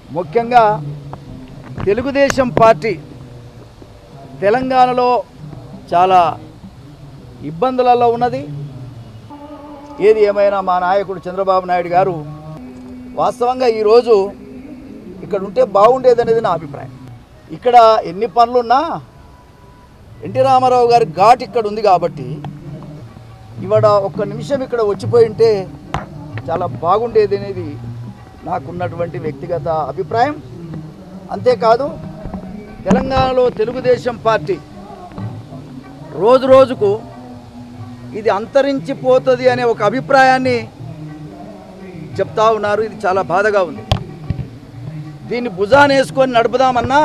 ముఖ్యంగా తెలుగుదేశం పార్టీ తెలంగాణలో చాలా ఇబ్బందులలో ఉన్నది ఏది ఏమైనా మా నాయకుడు చంద్రబాబు నాయుడు గారు వాస్తవంగా ఈరోజు ఇక్కడ ఉంటే బాగుండేదనేది నా అభిప్రాయం ఇక్కడ ఎన్ని పనులున్నా ఎన్టీ రామారావు గారి ఘాట్ ఇక్కడ ఉంది కాబట్టి ఇవాడ ఒక్క నిమిషం ఇక్కడ వచ్చిపోయి ఉంటే చాలా బాగుండేది అనేది నాకున్నటువంటి వ్యక్తిగత అభిప్రాయం అంతేకాదు తెలంగాణలో తెలుగుదేశం పార్టీ రోజు రోజుకు ఇది అంతరించిపోతుంది అనే ఒక అభిప్రాయాన్ని చెప్తా ఉన్నారు ఇది చాలా బాధగా ఉంది దీన్ని భుజాన వేసుకొని నడుపుదామన్నా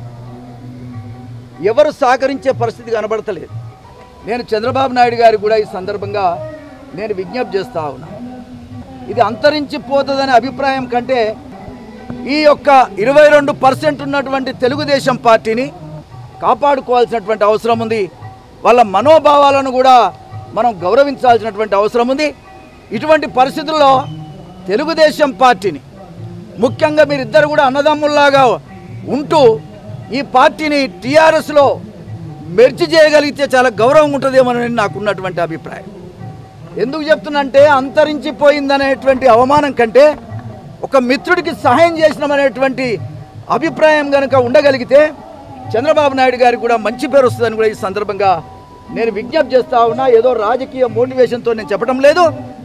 ఎవరు సహకరించే పరిస్థితి కనబడతలేదు నేను చంద్రబాబు నాయుడు గారికి కూడా ఈ సందర్భంగా నేను విజ్ఞప్తి చేస్తా ఉన్నా ఇది అంతరించిపోతుందనే అభిప్రాయం కంటే ఈ యొక్క ఇరవై రెండు పర్సెంట్ ఉన్నటువంటి తెలుగుదేశం పార్టీని కాపాడుకోవాల్సినటువంటి అవసరం ఉంది వాళ్ళ మనోభావాలను కూడా మనం గౌరవించాల్సినటువంటి అవసరం ఉంది ఇటువంటి పరిస్థితుల్లో తెలుగుదేశం పార్టీని ముఖ్యంగా మీరిద్దరు కూడా అన్నదమ్ముల్లాగా ఉంటూ ఈ పార్టీని టీఆర్ఎస్లో మెర్చి చేయగలిగితే చాలా గౌరవం ఉంటుందేమోనని నాకున్నటువంటి అభిప్రాయం ఎందుకు చెప్తున్నంటే అంతరించిపోయిందనేటువంటి అవమానం కంటే ఒక మిత్రుడికి సహాయం చేసినామనేటువంటి అభిప్రాయం కనుక ఉండగలిగితే చంద్రబాబు నాయుడు గారికి కూడా మంచి పేరు వస్తుందని కూడా ఈ సందర్భంగా నేను విజ్ఞప్తి చేస్తా ఉన్నా ఏదో రాజకీయ మోటివేషన్తో నేను చెప్పడం లేదు